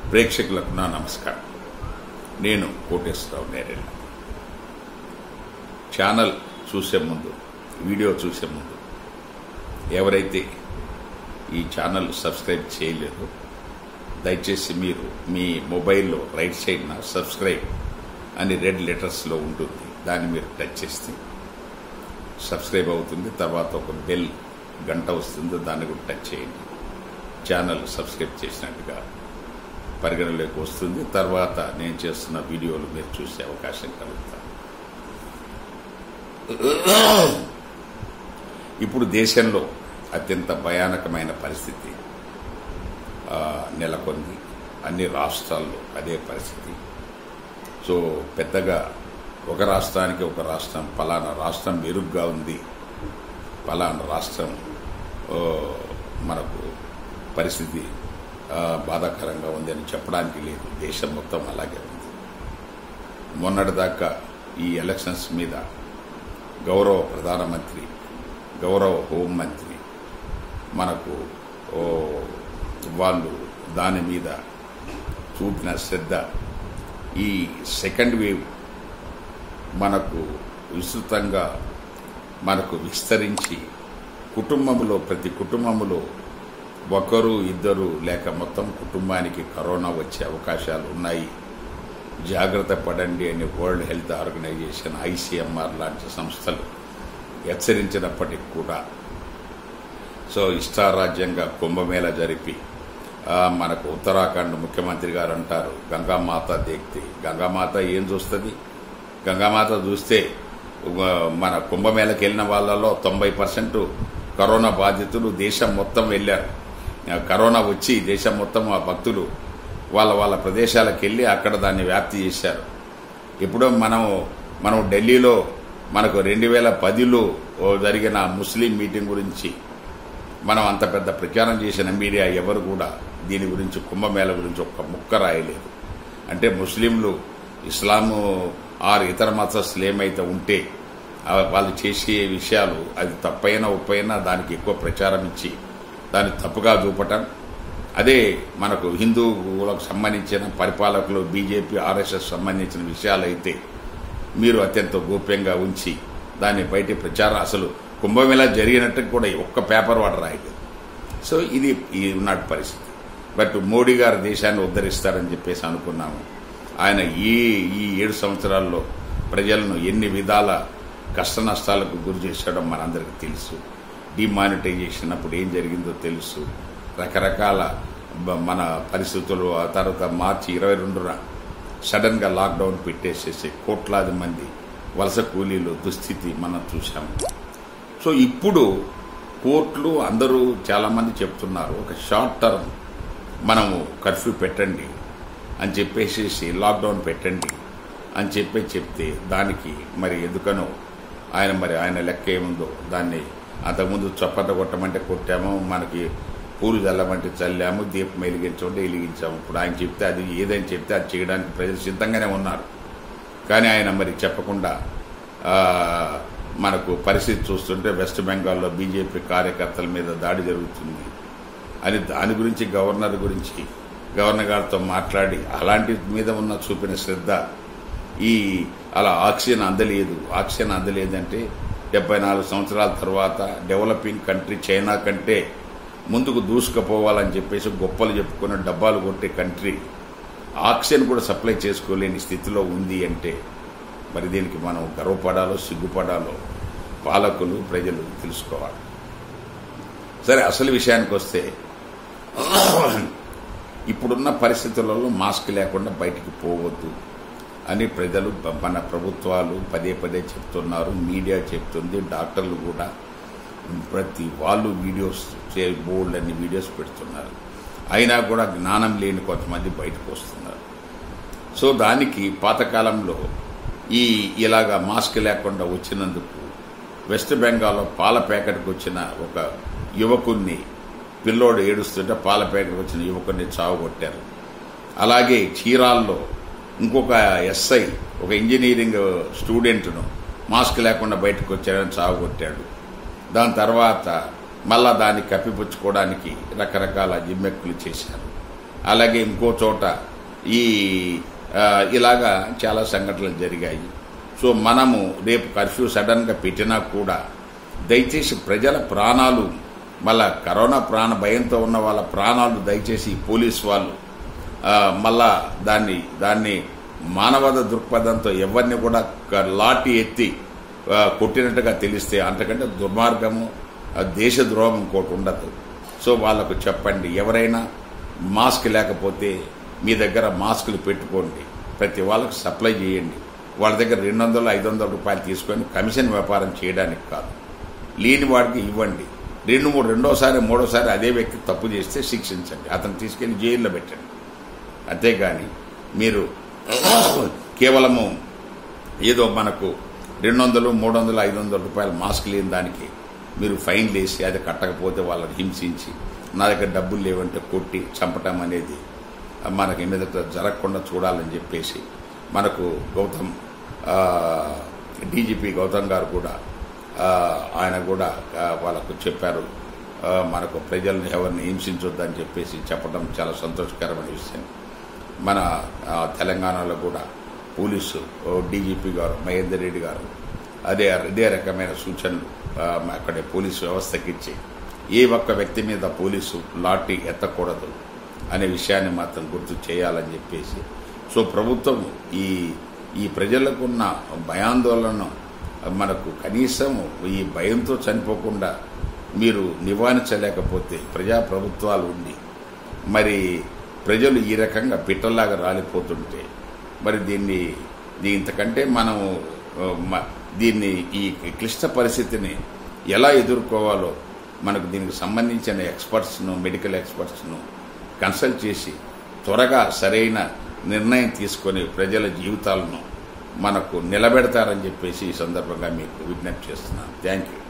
ప్రేక్షకులకు నా నమస్కారం నేను కోటేశ్వరరావు నేరెళ్ళ ఛానల్ చూసే ముందు వీడియో చూసే ముందు ఎవరైతే ఈ ఛానల్ సబ్స్క్రైబ్ చేయలేదో దయచేసి మీరు మీ మొబైల్లో రైట్ సైడ్న సబ్స్క్రైబ్ అని రెడ్ లెటర్స్లో ఉంటుంది దాన్ని మీరు టచ్ చేస్తే సబ్స్క్రైబ్ అవుతుంది తర్వాత ఒక బెల్ గంట వస్తుంది దాన్ని కూడా టచ్ చేయండి ఛానల్ సబ్స్క్రైబ్ చేసినట్టుగా పరిగణలోకి వస్తుంది తర్వాత నేను చేస్తున్న వీడియోలు మీరు చూసే అవకాశం కలుగుతాను ఇప్పుడు దేశంలో అత్యంత భయానకమైన పరిస్థితి ఆ, నెలకొంది అన్ని రాష్ట్రాల్లో అదే పరిస్థితి సో పెద్దగా ఒక రాష్ట్రానికి ఒక రాష్ట్రం పలానా రాష్ట్రం మెరుగ్గా ఉంది పలానా రాష్ట్రం ఓ, మనకు పరిస్థితి ఆ, బాధాకరంగా ఉంది అని చెప్పడానికి లేదు దేశం మొత్తం అలాగే ఉంది మొన్నటిదాకా ఈ ఎలక్షన్స్ మీద గౌరవ ప్రధానమంత్రి గౌరవ హోంమంత్రి మనకు ఓ, వాళ్ళు దాని మీద చూపిన శ్రద్ధ ఈ సెకండ్ వేవ్ మనకు విస్తృతంగా మనకు విస్తరించి కుటుంబంలో ప్రతి కుటుంబంలో ఒకరు ఇద్దరు లేక మొత్తం కుటుంబానికి కరోనా వచ్చే అవకాశాలు ఉన్నాయి జాగ్రత్త పడండి అని వరల్డ్ హెల్త్ ఆర్గనైజేషన్ ఐసీఎంఆర్ లాంటి సంస్థలు హెచ్చరించినప్పటికీ కూడా సో ఇష్టారాజ్యంగా కుంభమేళ జరిపి ఆ, మనకు ఉత్తరాఖండ్ ముఖ్యమంత్రి గారు అంటారు గంగామాత దేక్తి గంగామాత ఏం చూస్తుంది గంగామాత చూస్తే ఉ, మన కుంభమేళకి వెళ్ళిన వాళ్ళలో తొంభై పర్సెంట్ కరోనా బాధితులు దేశం మొత్తం వెళ్ళారు ఆ, కరోనా వచ్చి దేశం మొత్తం ఆ భక్తులు వాళ్ళ వాళ్ళ ప్రదేశాలకు వెళ్ళి అక్కడ దాన్ని వ్యాప్తి చేశారు ఇప్పుడు మనం మనం ఢిల్లీలో మనకు రెండు వేల పదిలో జరిగిన ముస్లిం మీటింగ్ గురించి మనం అంత పెద్ద ప్రచారం చేసిన మీడియా ఎవరు కూడా దీని గురించి కుంభమేళ గురించి ఒక్క ముక్క రాయలేదు అంటే ముస్లింలు ఇస్లాము ఆరు ఇతర మతస్థులు ఏమైతే ఉంటే ఆ వాళ్ళు చేసే విషయాలు అది తప్పైనా ఒప్పైనా దానికి ఎక్కువ ప్రచారం ఇచ్చి దాన్ని తప్పుగా చూపటం అదే మనకు హిందువులకు సంబంధించిన పరిపాలకులు బీజేపీ ఆర్ఎస్ఎస్ సంబంధించిన విషయాలైతే మీరు అత్యంత గోప్యంగా ఉంచి దాన్ని బయట ప్రచారం అసలు కుంభమేళ జరిగినట్టు కూడా ఒక్క పేపర్ వాడు రాయలేదు సో ఇది ఈ నాటి పరిస్థితి బట్ మోడీ గారు దేశాన్ని ఉద్ధరిస్తారని చెప్పేసి అనుకున్నాము ఆయన ఈ ఈ ఏడు సంవత్సరాల్లో ప్రజలను ఎన్ని విధాల కష్ట నష్టాలకు గురి చేశాడో మనందరికీ తెలుసు డిమానిటైజేషన్ అప్పుడు ఏం జరిగిందో తెలుసు రకరకాల బ- మన పరిస్థితులు ఆ తర్వాత మార్చి ఇరవై రెండున సడన్గా లాక్డౌన్ పెట్టేసేసి కోట్లాది మంది వలస కూలీలు దుస్థితి మనం చూసాము సో ఇప్పుడు కోర్టులు అందరూ చాలామంది చెప్తున్నారు ఒక షార్ట్ టర్మ్ మనము కర్ఫ్యూ పెట్టండి అని చెప్పేసి లాక్డౌన్ పెట్టండి అని చెప్పి చెప్తే దానికి మరి ఎందుకనో ఆయన మరి ఆయన లెక్క ఏముందో దాన్ని అంతకుముందు చప్పట కొట్టమంటే కొట్టాము మనకి పూలు చల్లమంటే చల్లాము దీపం వెలిగించమంటే వెలిగించాము ఇప్పుడు ఆయన చెప్తే అది ఏదని చెప్తే అది చేయడానికి ప్రజలు సిద్ధంగానే ఉన్నారు కానీ ఆయన మరి చెప్పకుండా ఆ, మనకు పరిస్థితి చూస్తుంటే వెస్ట్ బెంగాల్లో బీజేపీ కార్యకర్తల మీద దాడి జరుగుతుంది అని దాని గురించి గవర్నర్ గురించి గవర్నర్ గారితో మాట్లాడి అలాంటి మీద ఉన్న చూపిన శ్రద్ధ ఈ అలా ఆక్సిజన్ అందలేదు ఆక్సిజన్ అందలేదంటే డెబ్బై నాలుగు సంవత్సరాల తర్వాత డెవలపింగ్ కంట్రీ చైనా కంటే ముందుకు దూసుకుపోవాలని చెప్పేసి గొప్పలు చెప్పుకున్న డబ్బాలు కొట్టే కంట్రీ ఆక్సిజన్ కూడా సప్లై చేసుకోలేని స్థితిలో ఉంది అంటే మరి దీనికి మనం గర్వపడాలో సిగ్గుపడాలో పాలకులు ప్రజలు తెలుసుకోవాలి సరే అసలు విషయానికి వస్తే ఇప్పుడున్న పరిస్థితులలో మాస్క్ లేకుండా బయటికి పోవద్దు అని ప్రజలు బ- మన ప్రభుత్వాలు పదే పదే చెప్తున్నారు మీడియా చెప్తుంది డాక్టర్లు కూడా ప్రతి వాళ్ళు వీడియోస్ చే బోల్డ్ అన్ని వీడియోస్ పెడుతున్నారు అయినా కూడా జ్ఞానం లేని కొంతమంది బయటకు వస్తున్నారు సో దానికి పాతకాలంలో ఈ ఇలాగా మాస్క్ లేకుండా వచ్చినందుకు వెస్ట్ బెంగాల్లో పాల ప్యాకెట్కి వచ్చిన ఒక యువకుణ్ణి పిల్లోడు ఏడుస్తుంటే పాల ప్యాకెట్కి వచ్చిన యువకుడిని చావగొట్టారు అలాగే చీరాల్లో ఇంకొక ఎస్ఐ ఒక ఇంజనీరింగ్ స్టూడెంట్ను మాస్క్ లేకుండా బయటకు వచ్చాడని చావగొట్టాడు దాని తర్వాత మళ్ళా దాన్ని కప్పిపుచ్చుకోవడానికి రకరకాల జిమ్మెక్కులు చేశారు అలాగే ఇంకో చోట ఈ ఆ, ఇలాగా చాలా సంఘటనలు జరిగాయి సో మనము రేపు కర్ఫ్యూ సడన్గా పెట్టినా కూడా దయచేసి ప్రజల ప్రాణాలు మళ్ళా కరోనా ప్రాణ భయంతో ఉన్న వాళ్ళ ప్రాణాలు దయచేసి పోలీస్ వాళ్ళు ఆ, మళ్ళా దాన్ని దాన్ని మానవత దృక్పథంతో ఎవరిని కూడా క- లాఠీ ఎత్తి ఆ, కొట్టినట్టుగా తెలిస్తే అంతకంటే దుర్మార్గము ఆ, దేశద్రోహం ఇంకోటి ఉండదు సో వాళ్ళకు చెప్పండి ఎవరైనా మాస్క్ లేకపోతే మీ దగ్గర మాస్కులు పెట్టుకోండి ప్రతి వాళ్ళకు సప్లై చేయండి వాళ్ళ దగ్గర రెండు వందలు ఐదు వందల రూపాయలు తీసుకొని కమిషన్ వ్యాపారం చేయడానికి కాదు లేని వాడికి ఇవ్వండి రెండు మూడు రెండోసారి మూడోసారి అదే వ్యక్తి తప్పు చేస్తే శిక్షించండి అతను తీసుకెళ్లి జైల్లో పెట్టండి అంతేగాని మీరు కేవలము ఏదో మనకు రెండు వందలు మూడు వందలు ఐదు వందల రూపాయలు మాస్క్ లేని దానికి మీరు ఫైన్ వేసి అది కట్టకపోతే వాళ్ళని హింసించి నా దగ్గర డబ్బులు లేవంటే కొట్టి చంపటం అనేది మనకి మీదట జరగకుండా చూడాలని చెప్పేసి మనకు గౌతమ్ డీజీపీ గౌతమ్ గారు కూడా ఆ, ఆయన కూడా ఆ, వాళ్ళకు చెప్పారు ఆ, మనకు ప్రజల్ని ఎవరిని హింసించొద్దని చెప్పేసి చెప్పడం చాలా సంతోషకరమైన విషయం మన ఆ, తెలంగాణలో కూడా పోలీసు ఓ డీజీపీ గారు మహేందర్ రెడ్డి గారు అదే ఇదే రకమైన సూచనలు ఆ, అక్కడ పోలీసు వ్యవస్థకి ఇచ్చి ఏ ఒక్క వ్యక్తి మీద పోలీసు లాఠీ ఎత్తకూడదు అనే విషయాన్ని మాత్రం గుర్తు చేయాలని చెప్పేసి సో ప్రభుత్వం ఈ ఈ ప్రజలకున్న భయాందోళన మనకు కనీసం ఈ భయంతో చనిపోకుండా మీరు నివారించలేకపోతే ప్రజా ప్రభుత్వాలు ఉండి మరి ప్రజలు ఈ రకంగా పిట్టల్లాగా రాలిపోతుంటే మరి దీన్ని దీ- ఇంతకంటే మనం ఆ, మ- దీన్ని ఈ క్లిష్ట పరిస్థితిని ఎలా ఎదుర్కోవాలో మనకు దీనికి సంబంధించిన ఎక్స్పర్ట్స్ను మెడికల్ ఎక్స్పర్ట్స్ను కన్సల్ట్ చేసి త్వరగా సరైన నిర్ణయం తీసుకొని ప్రజల జీవితాలను మనకు నిలబెడతారని చెప్పేసి ఈ సందర్భంగా మీకు విజ్ఞప్తి చేస్తున్నాను థ్యాంక్ యూ